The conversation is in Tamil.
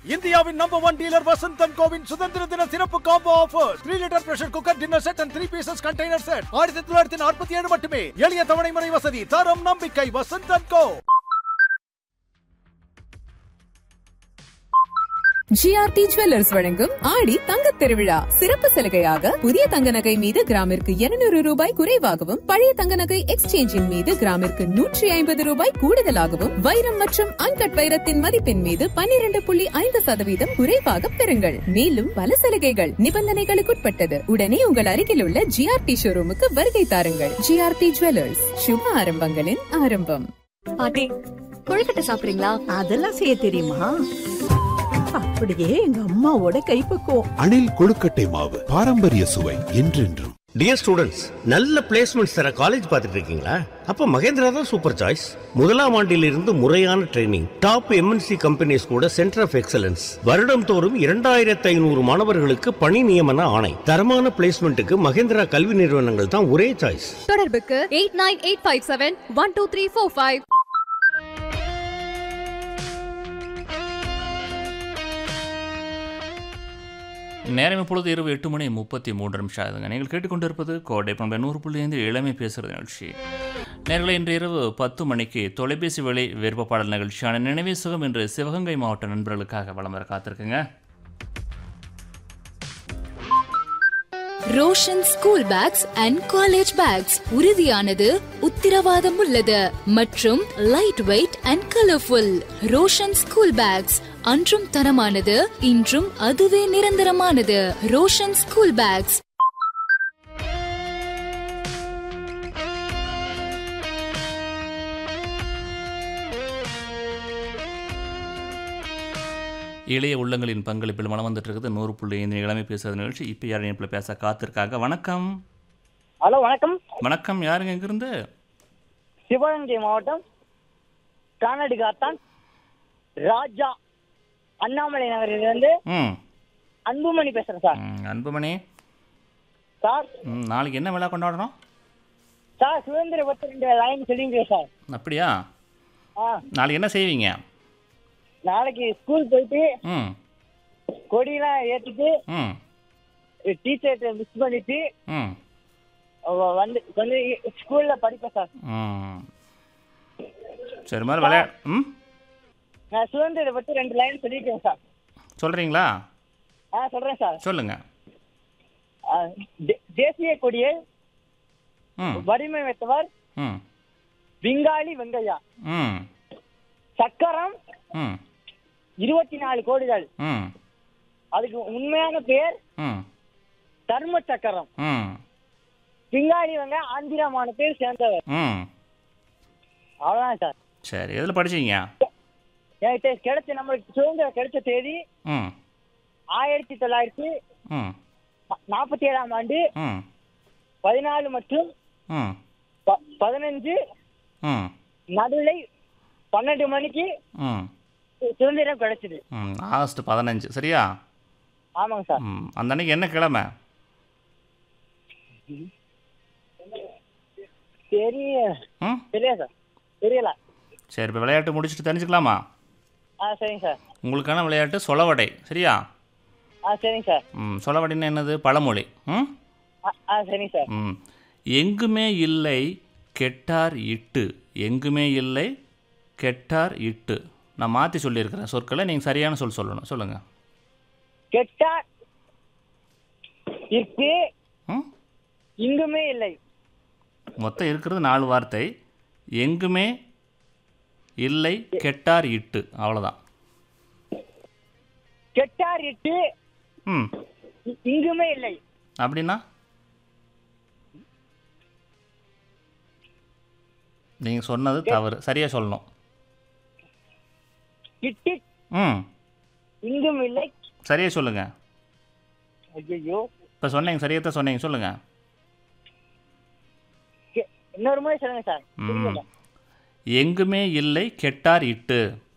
இந்தியாவின் நம்பர் ஒன் டீலர் வசந்தன் கோவின் சுதந்திர தின சிறப்பு combo offer three litre pressure cooker dinner set and three pieces container set ஆயிரத்தி தொள்ளாயிரத்தி நாற்பத்தி ஏழு மட்டுமே எளிய தவணை முறை வசதி தரம் நம்பிக்கை வசந்தன் கோ ஜிஆர்டி ஜுவல்லர்ஸ் வழங்கும் ஆடி தங்கத் திருவிழா சிறப்பு சலுகையாக புதிய தங்க நகை மீது கிராமிற்கு 200 ரூபாய் குறைவாகவும் பழைய தங்க நகை எக்ஸ்சேஞ்சின் மீது கிராமிற்கு நூற்றி ஐம்பது ரூபாய் கூடுதலாகவும் வைரம் மற்றும் அன்கட் வைரத்தின் மதிப்பின் மீது 12.5% புள்ளி ஐந்து சதவீதம் குறைவாக பெறுங்கள் மேலும் பல சலுகைகள் நிபந்தனைகளுக்குட்பட்டது உடனே உங்கள் அருகில் உள்ள ஜிஆர்டி ஷோரூமுக்கு வருகை தாருங்கள் ஜிஆர்டி ஜுவல்லர்ஸ் சுப ஆரம்பங்களின் ஆரம்பம் பாட்டி கொழுக்கட்டை சாப்பிடுறீங்களா அதெல்லாம் செய்ய தெரியுமா அப்படியே எங்க அம்மாவோட கைப்பக்குவம் அணில் கொழுக்கட்டை மாவு பாரம்பரிய சுவை என்றென்றும் டியர் ஸ்டூடெண்ட்ஸ் நல்ல பிளேஸ்மெண்ட்ஸ் தர காலேஜ் பார்த்துட்டு இருக்கீங்களா அப்ப மகேந்திரா தான் சூப்பர் சாய்ஸ் முதலாம் ஆண்டிலிருந்து முறையான ட்ரைனிங் டாப் எம்என்சி கம்பெனிஸ் கூட சென்டர் ஆஃப் எக்ஸலன்ஸ் வருடம் தோறும் இரண்டாயிரத்து ஐநூறு மாணவர்களுக்கு பணி நியமன ஆணை தரமான பிளேஸ்மெண்ட்டுக்கு மகேந்திரா கல்வி நிறுவனங்கள் தான் ஒரே சாய்ஸ் தொடர்புக்கு eight nine eight five seven one two three four five நேரம் இப்பொழுது இரவு எட்டு மணி முப்பத்தி மூன்று நிமிஷம் ஆகுதுங்க நீங்கள் கேட்டுக்கொண்டிருப்பது கோடை பண்பை நூறு புள்ளி ஐந்து இளமை பேசுகிற நிகழ்ச்சி நேர்களை இன்று இரவு பத்து மணிக்கு தொலைபேசி வழி விருப்ப பாடல் நிகழ்ச்சியான நினைவே சுகம் என்று சிவகங்கை மாவட்ட நண்பர்களுக்காக வலம் வர காத்திருக்குங்க Roshan school bags and college bags உறுதியானது உத்திரவாதம் உள்ளது மற்றும் light weight and colourful Roshan school bags அன்றும் தரமானது இன்றும் அதுவே நிரந்தரமானது ரோஷன் ஸ்கூல் பேக்ஸ் இளைய உள்ளங்களின் பங்களிப்பில் மனம் வந்துட்டு இருக்குது நூறு புள்ளி ஐந்து இளமை பேசுகிற நிகழ்ச்சி இப்போ யார் இணைப்பில் பேச காத்திருக்காங்க வணக்கம் ஹலோ வணக்கம் வணக்கம் யாருங்க எங்கிருந்து சிவகங்கை மாவட்டம் கானடி காத்தான் ராஜா அண்ணாமலை நகரிலிருந்து ம் அன்புமணி பேசுறேன் சார் ம், அன்புமணி சார் ம், நாளைக்கு என்ன விழா கொண்டாடுறோம் சார் சுதந்திர பத்து ரெண்டு லைன் சொல்லிங்க சார் அப்படியா ஆ நாளைக்கு என்ன செய்வீங்க நாளைக்கு ஸ்கூல் போயிட்டு ம் கொடியெல்லாம் ஏற்றிட்டு ம் டீச்சர்கிட்ட மிஸ் பண்ணிட்டு ம் அவ வந்து வந்து ஸ்கூல்ல படிப்பேன் சார் ம் சரி மாதிரி விளையா ம் நான் சுதந்திர பத்தி ரெண்டு லைன் சொல்லியிருக்கேன் சார் சொல்கிறீங்களா ஆ சொல்றேன் சார் சொல்லுங்கள் ஆ, தே- தேசிய கொடியை ம் வடிவமைத்தவர் ம் விங்காளி வெங்கையா ம் சக்கரம் ம் இருபத்தி நாலு கோடிகள் ம் அதுக்கு உண்மையான பேர் ம் தர்ம சக்கரம் ம் பிங்காளி வந்து ஆந்திரா மாநிலத்தில் சேர்ந்தவர் ம் அவ்வளவுதான் சார் சரி எதில் படிச்சீங்க என்கிட்ட கிடைச்ச நம்மளுக்கு சுதந்திரம் கிடைச்ச தேதி ம் ஆயிரத்தி தொள்ளாயிரத்தி ம் நாற்பத்தி ஏழாம் ஆண்டு ம் பதினாலு மற்றும் ம் ப- பதினஞ்சு ம் நடுநிலை பன்னெண்டு மணிக்கு ம் சு- சுதந்திரம் கிடைச்சது ம் ஆகஸ்ட் பதினஞ்சு சரியா ஆமாங்க சார் ம் அந்த அன்னைக்கு என்ன கிழமை தெரிய ம் தெரியல சார் தெரியல சரி இப்போ விளையாட்டு முடிச்சுட்டு தெரிஞ்சுக்கலாமா ஆ சரிங்க சார் உங்களுக்கான விளையாட்டு சொலவடை சரியா ஆ சரிங்க சார் ம் சொலவடைன்னா என்னது பழமொழி ம் ஆ ஆ சரிங்க சார் ம் எங்குமே இல்லை கெட்டார் இட்டு எங்குமே இல்லை கெட்டார் இட்டு நான் மாற்றி சொல்லியிருக்கிறேன் சொற்களை நீங்கள் சரியான சொல் சொல்லணும் சொல்லுங்கள் கெட்டா இருக்கு ம் இங்குமே இல்லை மொத்தம் இருக்கிறது நாலு வார்த்தை எங்குமே இல்லை கெட்டார் இட்டு அவ்வளோதான் கெட்டார் இட்டு ம் இ- இங்குமே இல்லை அப்படின்னா நீங்கள் சொன்னது தவறு சரியாக சொல்லணும் இட்டு ம் இங்கும் இல்லை சரியாக சொல்லுங்கள் ஐயோ இப்போ சொன்னீங்க சரியாக தான் சொன்னீங்க சொல்லுங்கள் இன்னொரு முறை சொல்லுங்க சார் ம் எங்குமே இல்லை கெட்டார் இட்டு